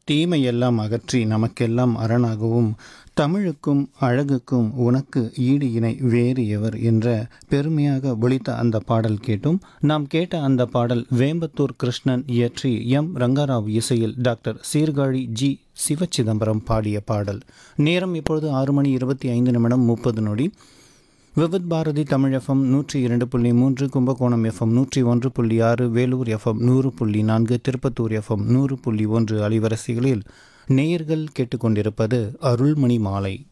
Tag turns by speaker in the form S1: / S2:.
S1: தீமையெல்லாம் அகற்றி நமக்கெல்லாம் அரணாகவும் தமிழுக்கும் அழகுக்கும் உனக்கு ஈடு இணை வேறு எவர் என்ற பெருமையாக ஒலித்த அந்த பாடல் கேட்டும் நாம் கேட்ட அந்த பாடல் வேம்பத்தூர் கிருஷ்ணன் இயற்றி எம் ரங்கராவ் இசையில் டாக்டர் சீர்காழி ஜி சிவச்சிதம்பரம் பாடிய பாடல் நேரம் இப்பொழுது ஆறு மணி இருபத்தி ஐந்து நிமிடம் முப்பது நொடி விவித் பாரதி தமிழ் எஃப்எம் நூற்றி இரண்டு புள்ளி மூன்று கும்பகோணம் எஃப்எம் நூற்றி ஒன்று புள்ளி ஆறு வேலூர் எஃப்எம் நூறு புள்ளி நான்கு திருப்பத்தூர் எஃப்எம் நூறு புள்ளி ஒன்று அலைவரிசைகளில் நேயர்கள் கேட்டுக்கொண்டிருப்பது அருள்மணி மாலை